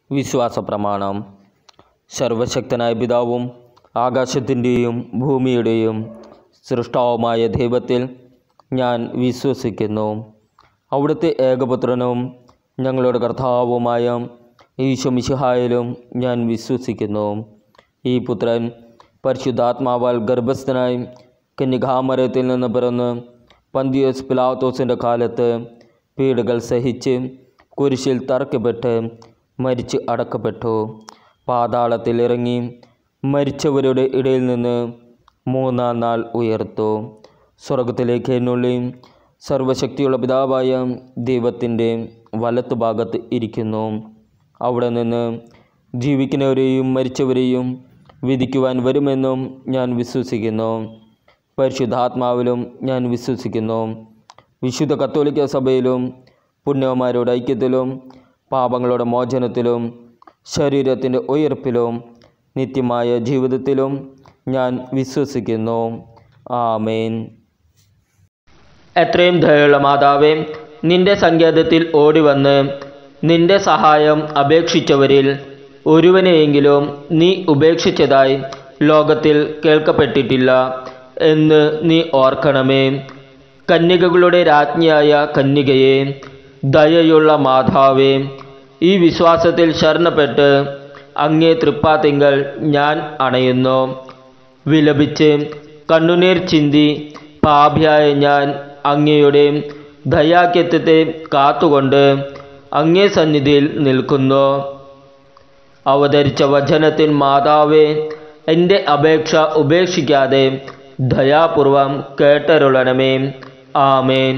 വിശ്വാസ പ്രമാണം സർവശക്തനായ പിതാവും ആകാശത്തിൻ്റെയും ഭൂമിയുടെയും സൃഷ്ടാവുമായ ദൈവത്തിൽ ഞാൻ വിശ്വസിക്കുന്നു അവിടുത്തെ ഏകപുത്രനും ഞങ്ങളുടെ കർത്താവുമായ ഈശോ മിശിഹായിലും ഞാൻ വിശ്വസിക്കുന്നു ഈ പുത്രൻ പരിശുദ്ധാത്മാവാൽ ഗർഭസ്ഥനായി കന്യകാമരത്തിൽ നിന്ന് പിറന്ന് പന്തിയോസ് പിലാത്തോസിൻ്റെ കാലത്ത് പീഡകൾ സഹിച്ച് കുരിശിൽ തറക്കപ്പെട്ട് മരിച്ച് അടക്കപ്പെട്ടു പാതാളത്തിൽ ഇറങ്ങി മരിച്ചവരുടെ ഇടയിൽ നിന്ന് മൂന്നാം നാൾ ഉയർത്തു സ്വർഗത്തിലേക്ക് എന്നുള്ളി സർവശക്തിയുള്ള പിതാവായ ദൈവത്തിൻ്റെ വലത്തുഭാഗത്ത് ഇരിക്കുന്നു അവിടെ നിന്ന് ജീവിക്കുന്നവരെയും മരിച്ചവരെയും വിധിക്കുവാൻ വരുമെന്നും ഞാൻ വിശ്വസിക്കുന്നു പരിശുദ്ധാത്മാവിലും ഞാൻ വിശ്വസിക്കുന്നു വിശുദ്ധ കത്തോലിക്ക സഭയിലും പുണ്യവന്മാരുടെ ഐക്യത്തിലും പാപങ്ങളുടെ മോചനത്തിലും ശരീരത്തിൻ്റെ ഉയർപ്പിലും നിത്യമായ ജീവിതത്തിലും ഞാൻ വിശ്വസിക്കുന്നു ആമേൻ എത്രയും ദയുള്ള മാതാവേ നിന്റെ സങ്കേതത്തിൽ ഓടിവന്ന് നിന്റെ സഹായം അപേക്ഷിച്ചവരിൽ ഒരുവനെയെങ്കിലും നീ ഉപേക്ഷിച്ചതായി ലോകത്തിൽ കേൾക്കപ്പെട്ടിട്ടില്ല എന്ന് നീ ഓർക്കണമേ കന്യകകളുടെ രാജ്ഞിയായ കന്യകയെ ദയയുള്ള മാതാവേ ഈ വിശ്വാസത്തിൽ ശരണപ്പെട്ട് അങ്ങേ തൃപ്പാത്തിങ്കൽ ഞാൻ അണയുന്നു വിലപിച്ച് കണ്ണുനീർ ചിന്തി പാപിയായ ഞാൻ അങ്ങയുടെ ദയാക്യത്വത്തെ കാത്തുകൊണ്ട് അങ്ങേ സന്നിധിയിൽ നിൽക്കുന്നു അവതരിച്ച വചനത്തിൻ മാതാവേ എൻ്റെ അപേക്ഷ ഉപേക്ഷിക്കാതെ ദയാപൂർവം കേട്ടരുളണമേ ആമേൻ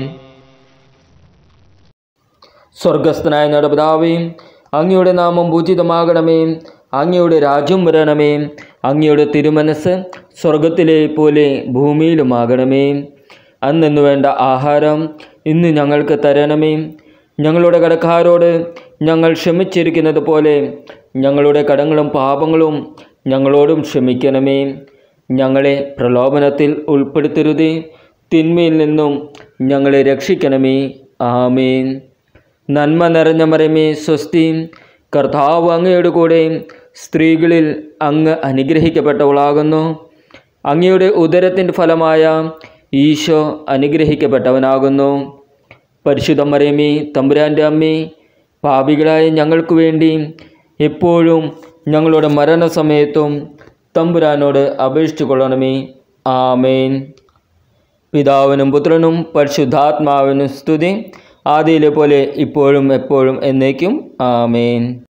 സ്വർഗസ്ഥനായ നടപിതാവേ അങ്ങയുടെ നാമം പൂജിതമാകണമേ അങ്ങയുടെ രാജ്യം വരണമേ അങ്ങയുടെ തിരുമനസ് സ്വർഗത്തിലെ പോലെ ഭൂമിയിലുമാകണമേ അന്നു വേണ്ട ആഹാരം ഇന്ന് ഞങ്ങൾക്ക് തരണമേ ഞങ്ങളുടെ കടക്കാരോട് ഞങ്ങൾ ക്ഷമിച്ചിരിക്കുന്നത് പോലെ ഞങ്ങളുടെ കടങ്ങളും പാപങ്ങളും ഞങ്ങളോടും ക്ഷമിക്കണമേ ഞങ്ങളെ പ്രലോഭനത്തിൽ ഉൾപ്പെടുത്തരുതേ തിന്മയിൽ നിന്നും ഞങ്ങളെ രക്ഷിക്കണമേ ആമേൻ നന്മ നിറഞ്ഞ മരമേ സ്വസ്തി കർത്താവ് അങ്ങയുടെ കൂടെ സ്ത്രീകളിൽ അങ്ങ് അനുഗ്രഹിക്കപ്പെട്ടവളാകുന്നു അങ്ങയുടെ ഉദരത്തിൻ്റെ ഫലമായ ഈശോ അനുഗ്രഹിക്കപ്പെട്ടവനാകുന്നു പരിശുദ്ധ മരമേ തമ്പുരാൻ്റെ അമ്മേ പാപികളായ ഞങ്ങൾക്ക് വേണ്ടി എപ്പോഴും ഞങ്ങളുടെ മരണസമയത്തും തമ്പുരാനോട് അപേക്ഷിച്ചു കൊള്ളണമേ ആമേൻ പിതാവിനും പുത്രനും പരിശുദ്ധാത്മാവിനും സ്തുതി ആദിയിലെ പോലെ ഇപ്പോഴും എപ്പോഴും എന്നേക്കും ആമേൻ